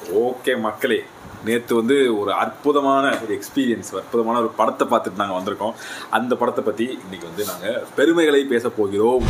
Okay மக்களே நேற்று வந்து ஒரு அற்புதமான ஒரு எக்ஸ்பீரியன்ஸ் அற்புதமான ஒரு படத்தை பார்த்துட்டு நாங்கள் வந்திருக்கோம் அந்த படத்தை பற்றி இன்னைக்கு வந்து நாங்கள் பெருமைகளை பேச போகிறோம்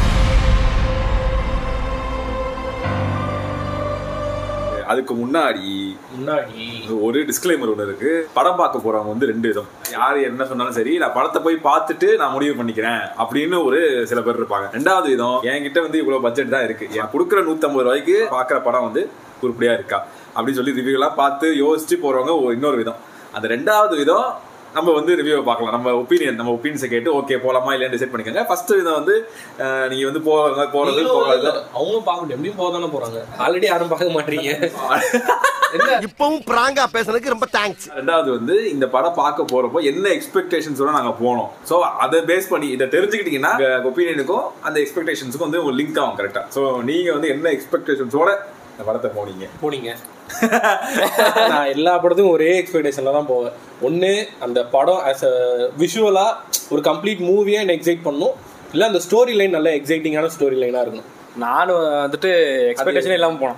அதுக்கு முன்னாடி முன்னாடி ஒரு டிஸ்க்ளைமர் ஒன்று இருக்கு படம் பார்க்க போறவங்க வந்து ரெண்டு விதம் யார் என்ன சொன்னாலும் சரி நான் படத்தை போய் பார்த்துட்டு நான் முடிவு பண்ணிக்கிறேன் அப்படின்னு ஒரு சில பேர் இருப்பாங்க ரெண்டாவது விதம் என்கிட்ட வந்து இவ்வளவு பட்ஜெட் தான் இருக்கு என் கொடுக்குற நூத்தம்பது ரூபாய்க்கு பார்க்குற படம் வந்து உருப்படியா இருக்கா அப்படின்னு சொல்லி ரிவ்யூலாம் பார்த்து யோசிச்சு போறவங்க ஒரு இன்னொரு விதம் அந்த ரெண்டாவது விதம் நம்ம வந்து ரிவ்யூவை பார்க்கலாம் நம்ம ஒப்பீனியன் நம்ம ஒப்பீனியன்ஸை கேட்டு ஓகே போலாமா இல்லைன்னு டிசைட் பண்ணிக்கோங்க ஃபர்ஸ்ட் விதம் வந்து அஹ், நீங்க வந்து போறது போறது போகாது அவங்களும் பார்க்க முடியும் எப்படியும் போக தானே போறாங்க ஆல்ரெடி யாரும் பார்க்க மாட்டீங்க என்ன இப்பவும் பிராங்கா பேசுனதுக்கு ரொம்ப தேங்க்ஸ் ரெண்டாவது வந்து இந்த படம் பார்க்க போறப்போ என்ன எக்ஸ்பெக்டேஷன்ஸோட நாங்க போனோம் ஸோ அதை பேஸ் பண்ணி இதை தெரிஞ்சுக்கிட்டீங்கன்னா ஒப்பீனியனுக்கும் அந்த எக்ஸ்பெக்டேஷன்ஸுக்கும் வந்து ஒரு லிங்க் ஆகும் கரெக்டா ஸோ நீங்க வந்து என்ன எக்ஸ்பெக்டேஷன்ஸோட இந்த படத்தை போனீங்க போனீங்க நான் எல்லா படத்துக்கும் ஒரே எக்ஸ்பெக்டேஷன்ல தான் போவேன் ஒன்று அந்த படம் ஆஸ் அ விஷுவலா ஒரு கம்ப்ளீட் மூவியா என்ன எக்ஸைட் பண்ணும் இல்லை அந்த ஸ்டோரி லைன் நல்ல எக்ஸைட்டிங்கான ஸ்டோரி லைனா இருக்கணும் நானும் வந்துட்டு எக்ஸ்பெக்டேஷனே இல்லாம போனோம்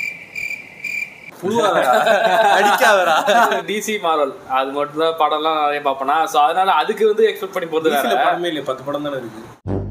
அடிக்காதடா டிசி மாரல் அது மட்டும் தான் படம்லாம் நிறைய பார்ப்பேனா ஸோ அதனால அதுக்கு வந்து எக்ஸ்பெக்ட் பண்ணி போறது சில வேற படமே இல்லையா பத்து படம் தானே இருக்கு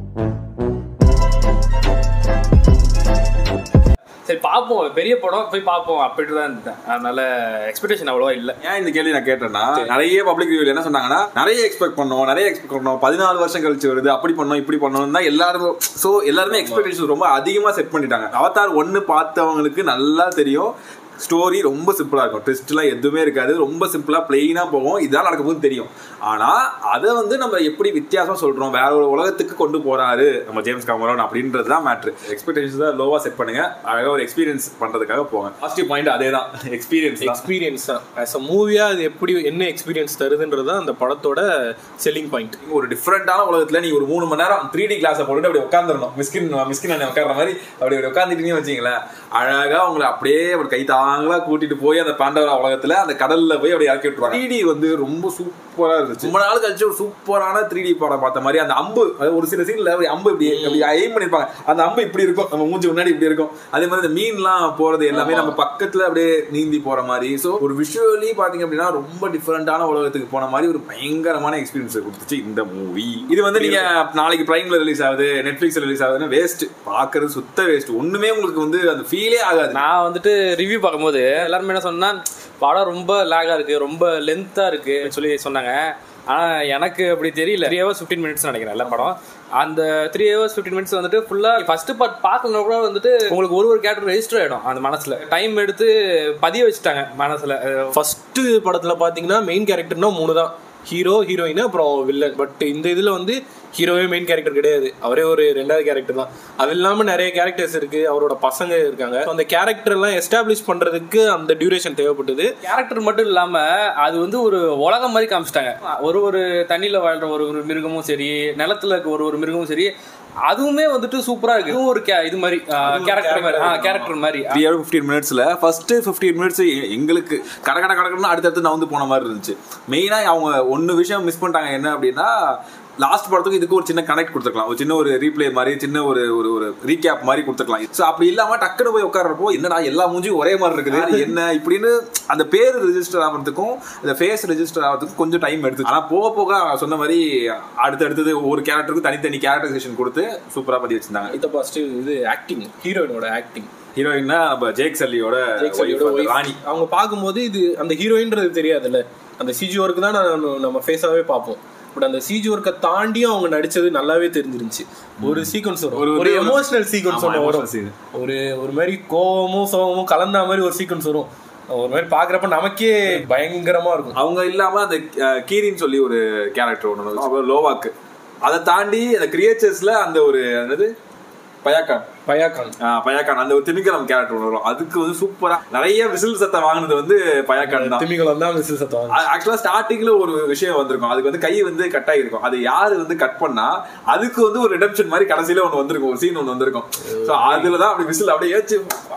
சரி பார்ப்போம் பெரிய படம் போய் பார்ப்போம் அப்படின்ட்டு தான் இருந்தேன் அதனால எக்ஸ்பெக்டேஷன் அவ்வளோவா இல்லை ஏன் இந்த கேள்வி நான் கேட்டேன்னா நிறைய பப்ளிக் ரிவ்யூல என்ன சொன்னாங்கன்னா நிறைய எக்ஸ்பெக்ட் பண்ணோம் நிறைய எக்ஸ்பெக்ட் பண்ணோம் பதினாலு வருஷம் கழிச்சு வருது அப்படி பண்ணோம் இப்படி பண்ணோம் தான் எல்லாரும் ஸோ எல்லாருமே எக்ஸ்பெக்டேஷன் ரொம்ப அதிகமா செட் பண்ணிட்டாங்க அவதார் ஒன்னு பார்த்தவங்களுக்கு நல்லா தெரியும் ஸ்டோரி ரொம்ப சிம்பிளா இருக்கும் ட்விஸ்ட்லாம் எதுவுமே இருக்காது ரொம்ப சிம்பிளா பிளெயினா போகும் இதான் நடக்க போகுது தெரியும் ஆனா அதை வந்து நம்ம எப்படி வித்தியாசம் சொல்றோம் வேற ஒரு உலகத்துக்கு கொண்டு போறாரு நம்ம ஜேம்ஸ் காமரோன் அப்படின்றது தான் மேட்ரு எக்ஸ்பெக்டேஷன்ஸ் தான் லோவா செட் பண்ணுங்க அழகா ஒரு எக்ஸ்பீரியன்ஸ் பண்றதுக்காக போங்க பாசிட்டிவ் பாயிண்ட் அதே தான் எக்ஸ்பீரியன்ஸ் தான் எக்ஸ்பீரியன்ஸ் தான் ஆஸ் அ மூவியா அது எப்படி என்ன எக்ஸ்பீரியன்ஸ் தருதுன்றது தான் அந்த படத்தோட செல்லிங் பாயிண்ட் நீங்க ஒரு டிஃப்ரெண்டான உலகத்துல நீங்க ஒரு மூணு மணி நேரம் த்ரீ டி கிளாஸை போட்டுட்டு அப்படி உட்காந்துடணும் மிஸ்கின் மிஸ்கின் அண்ணன் உட்கார்ற மாதிரி அப்படி அப்படி உட்காந்துட்டீங்கன்னு வச்சீங்களேன் அழகா உங்களை அப்படியே ஒரு கை தாங்களா கூட்டிட்டு போய் அந்த பாண்டவரா உலகத்துல அந்த கடல்ல போய் அப்படி இறக்கி விட்டுருவாங்க த்ரீ டி வந்து ரொம்ப சூப்பரா இருந்துச்சு ரொம்ப நாள் கழிச்சு ஒரு சூப்பரான த்ரீ டி படம் பார்த்த மாதிரி அந்த அம்பு அதாவது ஒரு சில சீன்ல ஒரு அம்பு இப்படி அப்படி எய்ம் பண்ணிருப்பாங்க அந்த அம்பு இப்படி இருக்கும் நம்ம மூஞ்சி முன்னாடி இப்படி இருக்கும் அதே மாதிரி இந்த மீன்லாம் போறது எல்லாமே நம்ம பக்கத்துல அப்படியே நீந்தி போற மாதிரி சோ ஒரு விஷுவலி பாத்தீங்க அப்படின்னா ரொம்ப டிஃபரெண்டான உலகத்துக்கு போன மாதிரி ஒரு பயங்கரமான எக்ஸ்பீரியன்ஸ் கொடுத்துச்சு இந்த மூவி இது வந்து நீங்க நாளைக்கு பிரைம்ல ரிலீஸ் ஆகுது நெட்ஃபிளிக்ஸ்ல ரிலீஸ் ஆகுதுன்னா வேஸ்ட் பாக்குறது சுத்த வேஸ்ட் ஒண்ணுமே உங்களுக்கு வந்து அந்த ஃபீலே ஆகாது நான் வந்துட்டு ரிவ்யூ பார்க்கும்போது எல்லாருமே என்ன சொன்னா படம் ரொம்ப லேகா இருக்கு ரொம்ப லென்த்தா இருக்கு சொல்லி சொன்னாங்க ஆனா எனக்கு அப்படி தெரியல த்ரீ ஹவர்ஸ் ஃபிஃப்டீன் மினிட்ஸ் நினைக்கிறேன் எல்லா படம் அந்த த்ரீ ஹவர்ஸ் ஃபிஃப்டின் மினிட்ஸ் வந்துட்டு ஃபுல்லா ஃபர்ஸ்ட் பார்ட் பார்க்கணும் கூட வந்துட்டு உங்களுக்கு ஒரு ஒரு கேரக்டர் ரெஜிஸ்டர் ஆயிடும் அந்த மனசுல டைம் எடுத்து பதிய வச்சுட்டாங்க மனசுல அஹ் ஃபர்ஸ்ட் படத்துல பாத்தீங்கன்னா மெயின் கேரக்டர்னா மூணு தான் ஹீரோ ஹீரோயின் அப்புறம் வில்லன் பட் இந்த இதுல வந்து ஹீரோவே மெயின் கேரக்டர் கிடையாது அவரே ஒரு ரெண்டாவது கேரக்டர் தான் அது இல்லாம நிறைய கேரக்டர்ஸ் இருக்கு அவரோட பசங்க இருக்காங்க So, அந்த கேரக்டர் எல்லாம் எஸ்டாப்ளிஷ் பண்றதுக்கு அந்த டியூரேஷன் தேவைப்பட்டது கேரக்டர் மட்டும் இல்லாம அது வந்து ஒரு உலகம் மாதிரி காமிச்சிட்டாங்க ஒரு ஒரு தண்ணியில வாழ்ற ஒரு ஒரு மிருகமும் சரி நிலத்துல இருக்க ஒரு ஒரு மிருகமும் சரி அதுவுமே வந்துட்டு சூப்பரா இருக்கு இதுவும் ஒரு ca- இது மாதிரி கேரக்டர் மாதிரி கேரக்டர் மாதிரி த்ரீ ஹவர் ஃபிஃப்டீன் மினிட்ஸ்ல ஃபர்ஸ்ட் ஃபிஃப்டீன் மினிட்ஸ் எங்களுக்கு கட கட கடன்னு அடுத்தடுத்து நவுந்து போன மாதிரி இருந்துச்சு மெயினா அவங்க ஒன்னு விஷயம் மிஸ் பண்ணிட்டாங்க என்ன அப்படின்னா லாஸ்ட் படத்துக்கு இதுக்கு ஒரு சின்ன கனெக்ட் கொடுத்துருக்கலாம் ஒரு சின்ன ஒரு ரீப்ளே மாதிரி சின்ன ஒரு ஒரு ஒரு ரீகேப் மாதிரி கொடுத்துருக்கலாம் ஸோ அப்படி இல்லாம டக்குன்னு போய் உட்கார்றப்போ என்னடா எல்லா மூஞ்சியும் ஒரே மாதிரி இருக்குது இது என்ன இப்படின்னு அந்த பேர் ரெஜிஸ்டர் ஆகிறதுக்கும் அந்த ஃபேஸ் ரெஜிஸ்டர் ஆகிறதுக்கும் கொஞ்சம் டைம் எடுத்து ஆனா போக போக நான் சொன்ன மாதிரி அடுத்து அடுத்தது ஒரு கேரக்டருக்கு தனித்தனி கேரக்டரைசேஷன் கொடுத்து சூப்பரா பண்ணி வச்சிருந்தாங்க இதை ஃபர்ஸ்ட் இது ஆக்டிங் ஹீரோயினோட ஆக்டிங் ஹீரோயின்னா நம்ம ஜேக் சல்லியோட ஜெக்சலியோட wife, wife. ராணி அவங்க பார்க்கும்போது இது அந்த ஹீரோயின்றது தெரியாதுல்ல அந்த சிஜி ஒர்க் தான் நான் நம்ம ஃபேஸாவே பார்ப்போம் பட் அந்த சிஜி ஒர்க்கை தாண்டியும் அவங்க நடிச்சது நல்லாவே தெரிஞ்சிருந்துச்சு ஒரு சீக்வன்ஸ் வரும் ஒரு- ஒரு ஒரு- எமோஷனல் சீக்வன்ஸ் ஆமா, ஒன்று வரும் emotional scene. ஒரு ஒரு மாதிரி கோவமும் சோகமும் கலந்த மாதிரி ஒரு சீக்வன்ஸ் வரும் ஒரு மாதிரி பாக்குறப்ப நமக்கே பயங்கரமா இருக்கும் அவங்க இல்லாம அந்த அஹ், கீரின்னு சொல்லி ஒரு கேரக்டர் ஒன்று வரும். அப்புறம் லோவாக்கு அதை தாண்டி அந்த கிரியேச்சர்ஸ்ல அந்த ஒரு என்னது பயாக்கான் பயாக்கான் ஆஹ், பயாக்கான் அந்த ஒரு திமிக்கலம் கேரக்டர் ஒன்று வரும் அதுக்கு வந்து சூப்பரா நிறைய விசில் சத்தம் வாங்கினது வந்து பயாக்கான் தான் திமிங்கலம் தான் மிஸ் சத்தம் ஆக்சுவலா ஸ்டார்டிங்ல ஒரு விஷயம் வந்திருக்கும் அதுக்கு வந்து கை வந்து கட் ஆகிருக்கும் அது யாரு வந்து கட் பண்ணா அதுக்கு வந்து ஒரு ரிடம்ஷன் மாதிரி கடைசியில ஒண்ணு வந்திருக்கும் ஒரு சீன் ஒண்ணு வந்திருக்கும் சோ அதுலதான் அப்படி விசில் அப்படியே ஏச்சு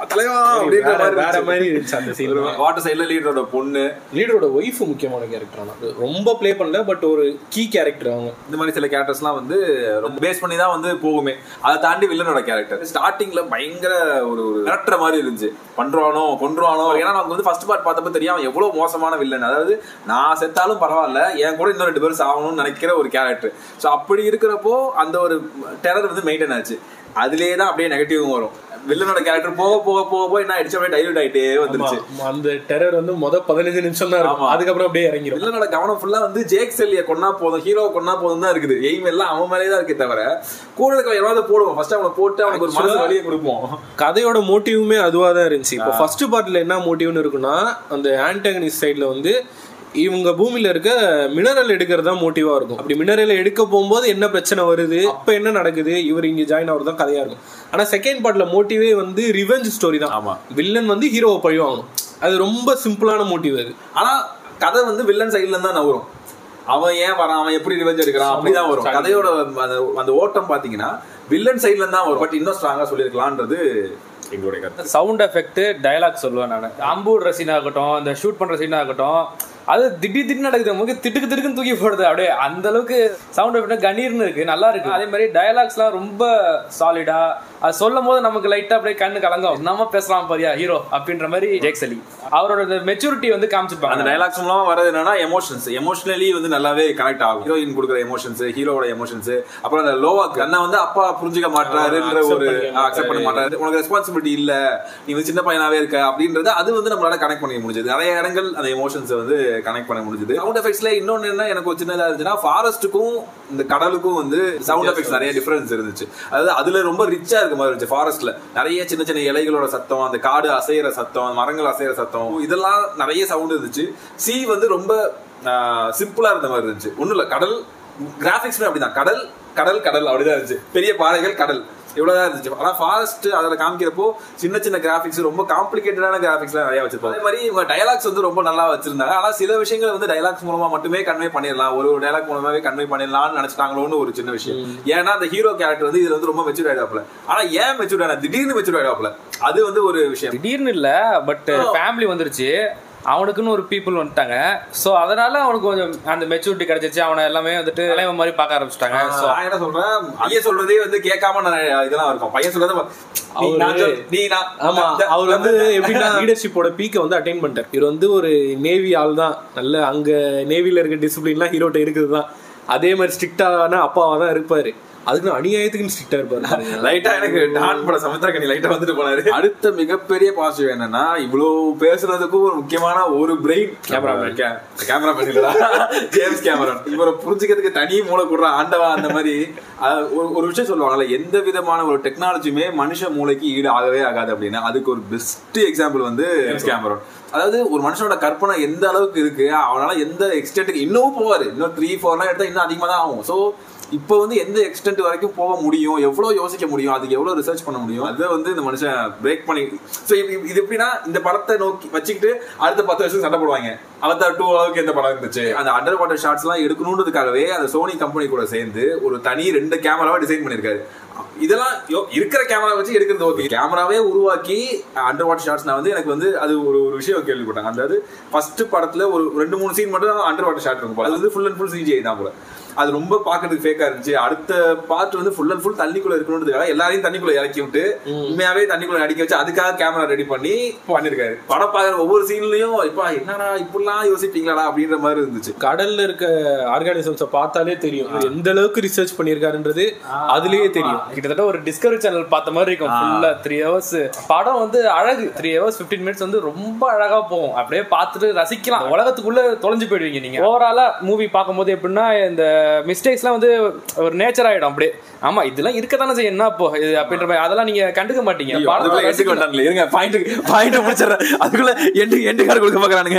தலைவா அப்படின்ற வேற மாதிரி வேற இருந்துச்சு. மாதிரி இருந்துச்சு அந்த சீன் வாட்டர் சைடுல லீடரோட பொண்ணு லீடரோட ஒய்ஃப் முக்கியமான கேரக்டர் ஆனா ரொம்ப ப்ளே பண்ணல பட் ஒரு கீ கேரக்டர் அவங்க இந்த மாதிரி சில கேரக்டர்ஸ்லாம் வந்து ரொம்ப பேஸ் பண்ணி தான் வந்து போகுமே அதை தாண்டி வில்லனோட கேரக்டர் ஸ்டார்டிங்ல பயங்கர ஒரு ஒரு மிரட்டுற மாதிரி இருந்துச்சு பண்றானோ கொன்றுவானோ ஏன்னா நமக்கு வந்து ஃபர்ஸ்ட் பார்ட் பார்த்தப்ப தெரியும் அவன் எவ்வளவு மோசமான வில்லன் அதாவது நான் செத்தாலும் பரவாயில்ல என் கூட இன்னும் ரெண்டு பேரும் சாகணும்னு நினைக்கிற ஒரு கேரக்டர் ஸோ அப்படி இருக்கிறப்போ அந்த ஒரு டெரர் வந்து மெயின்டைன் ஆச்சு அதுலேயே தான் அப்படியே நெகட்டிவும் வரும் வில்லனோட கேரக்டர் போக போக போக போக என்ன ஆயிடுச்சு அப்படியே டைல்யூட் ஆயிட்டே வந்துருச்சு ஆமா, அந்த டெரர் வந்து முத பதினஞ்சு நிமிஷம் தான் இருக்கும் ஆமா. அதுக்கப்புறம் அப்படியே இறங்கிடும் வில்லனோட கவனம் ஃபுல்லா வந்து ஜேக் செல்லிய கொன்னா போதும் ஹீரோ கொன்னா போதும் தான் இருக்குது எய்ம் எல்லாம் அவன் மேலே தான் இருக்கே தவிர கூட இருக்க எவ்வளவு போடுவோம் ஃபர்ஸ்ட் அவனை போட்டு அவனுக்கு ஒரு மனசு வழியை கொடுப்போம் கதையோட மோட்டிவுமே அதுவா தான் இருந்துச்சு இப்போ ஃபர்ஸ்ட் பார்ட்ல என்ன மோட்டிவ்னு இருக்குன்னா அந்த ஆன்டகனிஸ்ட் சைடுல வந்து இவங்க பூமியில இருக்க மினரல் எடுக்கிறது தான் மோட்டிவா இருக்கும் அப்படி மினரல் எடுக்க போகும்போது என்ன பிரச்சனை வருது அப்ப என்ன நடக்குது இவர் இங்க ஜாயின் ஆகுறது தான் கதையா இருக்கும் ஆனா செகண்ட் பார்ட்ல மோட்டிவே வந்து ரிவெஞ்ச் ஸ்டோரி தான் ஆமா. வில்லன் வந்து ஹீரோவை பழிவாங்கணும் அது ரொம்ப சிம்பிளான மோட்டிவ் அது ஆனா கதை வந்து வில்லன் சைடுல தான் நவரும் அவன் ஏன் வரான் அவன் எப்படி ரிவெஞ்ச் எடுக்கிறான் அப்படிதான் வரும் கதையோட அந்த அந்த ஓட்டம் பாத்தீங்கன்னா வில்லன் சைடுல தான் வரும் பட் இன்னும் ஸ்ட்ராங்கா சொல்லியிருக்கலான்றது எங்களுடைய கருத்து சவுண்ட் எஃபெக்ட் டயலாக் சொல்லுவேன் நான் அம்பு விடுற சீன் ஆகட்டும் இந்த ஷூட் பண்ற சீன் ஆகட்டும் அது திடீர் திடீர்னு நடக்குது நமக்கு திட்டுக்கு திடுக்குன்னு தூக்கி போடுது அப்படியே அந்த அளவுக்கு சவுண்ட் எஃபெக்ட் கணீர்னு இருக்கு நல்லா இருக்கு அதே மாதிரி டயலாக்ஸ்லாம் ரொம்ப சாலிடா அது சொல்லும் போது நமக்கு லைட்டா அப்படியே கண்ணு கலங்கும் நம்ம பேசலாம் பாரியா ஹீரோ அப்படின்ற மாதிரி ஜேக் சலி அவரோட மெச்சூரிட்டி வந்து அந்த காமிச்சிருப்பாங்க டைலாக்ஸ் மூலமா வரது என்னன்னா எமோஷன்ஸ் எமோஷனலி வந்து நல்லாவே கனெக்ட் ஆகும் ஹீரோயின் கொடுக்குற எமோஷன்ஸ் ஹீரோவோட எமோஷன்ஸ் அப்புறம் அந்த லோவாக்கு அண்ணன் வந்து அப்பா புரிஞ்சுக்க மாட்டாருன்ற accept ஒரு பண்ணிக்க அக்செப்ட் பண்ண மாட்டாரு உனக்கு ரெஸ்பான்சிபிலிட்டி இல்ல நீ வந்து சின்ன பையனாவே இருக்க அப்படின்றது அது வந்து நம்மளால கனெக்ட் பண்ணிக்க முடிஞ்சது நிறைய இடங்கள் அந்த எமோஷன்ஸ் வந்து கனெக்ட் பண்ண முடிஞ்சது சவுண்ட் எஃபெக்ட்ஸ்ல இன்னொன்னு என்ன எனக்கு ஒரு சின்னதா இருந்துச்சுன்னா ஃபாரஸ்ட்டுக்கும் இந்த கடலுக்கும் வந்து சவுண்ட் எஃபெக்ட்ஸ் நிறைய டிஃபரன்ஸ் இருந்துச்சு அதாவது அதுல ரொம்ப ரிச்சா இருக்க மாதிரி இருந்துச்சு ஃபாரஸ்ட்ல நிறைய சின்ன சின்ன இலைகளோட சத்தம் அந்த காடு அசையிற சத்தம் மரங்கள் அசையிற சத்தம் இதெல்லாம் நிறைய சவுண்ட் இருந்துச்சு சி வந்து ரொம்ப சிம்பிளா இருந்த மாதிரி இருந்துச்சு ஒண்ணும் இல்ல கடல் கிராபிக்ஸ்மே அப்படிதான் கடல் கடல் கடல் அப்படிதான் இருந்துச்சு பெரிய பாறைகள் கடல் இவ்வளவுதான் இருந்துச்சு ஆனா ஃபாரஸ்ட் அதில் காமிக்கிறப்போ சின்ன சின்ன கிராஃபிக்ஸ் ரொம்ப காம்ப்ளிகேட்டடான கிராஃபிக்ஸ்லாம் நிறைய வச்சிருப்பாங்க அதே மாதிரி இவங்க டயலாக்ஸ் வந்து ரொம்ப நல்லா வச்சிருந்தாங்க ஆனா சில விஷயங்கள் வந்து டயலாக்ஸ் மூலமா மட்டுமே கன்வே பண்ணிடலாம் ஒரு ஒரு டயலாக் மூலமாவே கன்வே பண்ணிடலாம்னு நினைச்சிட்டாங்களோன்னு ஒரு சின்ன விஷயம் ஏன்னா அந்த ஹீரோ கேரக்டர் வந்து இதுல வந்து ரொம்ப மெச்சூர் ஆயிடாப்ல ஆனா ஏன் மெச்சூர் ஆனா திடீர்னு மெச்சூர் ஆயிடாப்ல அது வந்து ஒரு விஷயம் திடீர்னு இல்ல பட் ஃபேமிலி வந்துருச்சு அவனுக்குன்னு ஒரு பீப்புள் வந்துட்டாங்க சோ அதனால அவனுக்கு கொஞ்சம் அந்த மெச்சூரிட்டி கிடைச்சிச்சு அவனை எல்லாமே வந்துட்டு தலைவன் மாதிரி பார்க்க ஆரம்பிச்சிட்டாங்க So, நான் என்ன சொல்றேன் பையன் சொல்றதே வந்து கேட்காம நான் இதெல்லாம் இருக்கும் பையன் சொல்றதை நீ நான் சொல்- நீ நான் ஆமா இந்த- அவர் வந்து எப்படின்னா லீடர்ஷிப்போட பீக்கை வந்து அட்டைன் பண்ணிட்டார் இவர் வந்து ஒரு நேவி ஆள் தான் நல்ல அங்க நேவில இருக்க டிசிப்ளின்லாம் ஹீரோட்ட இருக்குது தான் அதே மாதிரி ஸ்ட்ரிக்டான அப்பாவா தான் இருப்பாரு அதுக்கு அநியாயத்துக்கு ஸ்ட்ரிக்டா இருப்பாரு லைட்டா எனக்கு டான் பட சமுத்திரக்கணி லைட்டா வந்துட்டு போனாரு அடுத்த மிகப்பெரிய பாசிட்டிவ் என்னன்னா இவ்வளவு பேசுறதுக்கும் ஒரு முக்கியமான ஒரு பிரெயின் கேமராமேன் கேமராமேன் இல்லடா ஜேம்ஸ் கேமரன் இவரை புரிஞ்சுக்கிறதுக்கு தனி மூளை கொடுற ஆண்டவா அந்த மாதிரி அஹ், ஒரு ஒரு விஷயம் சொல்லுவாங்கல்ல எந்த விதமான ஒரு டெக்னாலஜியுமே மனுஷ மூளைக்கு ஈடு ஆகவே ஆகாது அப்படின்னா அதுக்கு ஒரு பெஸ்ட் எக்ஸாம்பிள் வந்து ஜேம்ஸ் கேமரன் அதாவது ஒரு மனுஷனோட கற்பனை எந்த அளவுக்கு இருக்கு அவனால எந்த எக்ஸ்டென்ட்டுக்கு இன்னும் போவாரு இன்னும் த்ரீ ஃபோர்லாம் எடுத்தா இன்னும் அதிகமா தான் ஆகும் ஸோ இப்போ வந்து எந்த எக்ஸ்டென்ட் வரைக்கும் போக முடியும் எவ்வளவு யோசிக்க முடியும் அதுக்கு எவ்வளவு ரிசர்ச் பண்ண முடியும் அதை வந்து இந்த மனுஷன் பிரேக் பண்ணி ஸோ இது எப்படின்னா இந்த படத்தை நோக்கி வச்சுக்கிட்டு அடுத்த பத்து வருஷம் சண்டை போடுவாங்க அவத்தார் டூ அளவுக்கு எந்த படம் இருந்துச்சு அந்த அண்டர் வாட்டர் ஷாட்ஸ் எல்லாம் எடுக்கணுன்றதுக்காகவே அந்த சோனி கம்பெனி கூட சேர்ந்து ஒரு தனி ரெண்டு கேமராவை டிசைன் பண்ணிருக்காரு இதெல்லாம் யோ- இருக்கிற கேமரா வச்சு எடுக்கிறது ஓகே கேமராவே உருவாக்கி அண்டர் வாட்டர் ஷாட்ஸ் நான் வந்து எனக்கு வந்து அது ஒரு ஒரு விஷயம் கேள்விப்பட்டாங்க அதாவது ஃபர்ஸ்ட் படத்துல ஒரு ரெண்டு மூணு சீன் மட்டும் அண்டர் வாட்டர் ஷாட் இருக்கும் போல. அது வந்து ஃபுல் அண்ட் ஃபுல் சிஜிஐ தான் போல அது ரொம்ப பாக்குறதுக்கு ஃபேக்கா இருந்துச்சு அடுத்த பார்ட் வந்து ஃபுல் அண்ட் ஃபுல் தண்ணிக்குள்ள இருக்கணுன்றதுக்காக எல்லாரையும் தண்ணிக்குள்ள இறக்கி விட்டு உண்மையாவே தண்ணிக்குள்ள அடிக்க வச்சு அதுக்காக கேமரா ரெடி பண்ணி பண்ணிருக்காரு படம் பாக்குற ஒவ்வொரு சீன்லயும் இப்ப என்னடா இப்படிலாம் யோசிப்பீங்களாடா அப்படின்ற மாதிரி இருந்துச்சு கடல்ல இருக்க ஆர்கானிசம்ஸை பார்த்தாலே தெரியும் இவர் எந்த அளவுக்கு ரிசர்ச் பண்ணியிருக்காருன்றது அதுலயே தெரியும் கிட்டத்தட்ட ஒரு டிஸ்கவரி சேனல் பார்த்த மாதிரி இருக்கும் ஃபுல்லா த்ரீ ஹவர்ஸ் படம் வந்து அழகு த்ரீ ஹவர்ஸ் பிப்டீன் மினிட்ஸ் வந்து ரொம்ப அழகா போகும் அப்படியே பார்த்துட்டு ரசிக்கலாம் உலகத்துக்குள்ள தொலைஞ்சு போயிடுவீங்க நீங்க ஓவராலா மூவி பார்க்கும்போது எப்படின்னா இந்த மிஸ்டேக்ஸ்லாம் வந்து ஒரு நேச்சர் ஆயிடும் அப்படியே ஆமா இதெல்லாம் இருக்க தானே செய்யும் என்ன இப்போ இது அப்படின்ற மாதிரி அதெல்லாம் நீங்க கண்டுக்க மாட்டீங்க ஐயோ, படத்தை அதுக்குள்ள எண்டுக்கு ரசிக்கலாம். வந்துட்டானுங்களே. இருங்க பாயிண்ட் பாயிண்ட் முடிச்சிடுறேன் அதுக்குள்ள எண்டு எண்டு கார்டு கொடுக்க பாக்குறானுங்க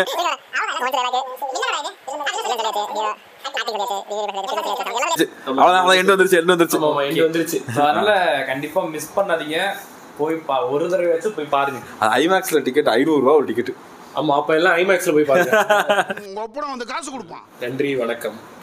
அவ்வளவுதான் அவ்வளவுதான் எண்டு வந்துருச்சு எண்டு வந்துருச்சு ஆமா எங்க வந்துருச்சு So, அதனால கண்டிப்பா மிஸ் பண்ணாதீங்க போய் பா ஒரு தடவை வச்சு போய் பாருங்க அது ஐமேக்ஸ்ல டிக்கெட் ஐநூறு ரூபா ஒரு டிக்கெட் ஆமா அப்ப எல்லாம் ஐமேக்ஸ்ல போய் பாருங்க உங்க ஒப்படம் வந்து காசு கொடுப்பான் நன்றி வணக்கம்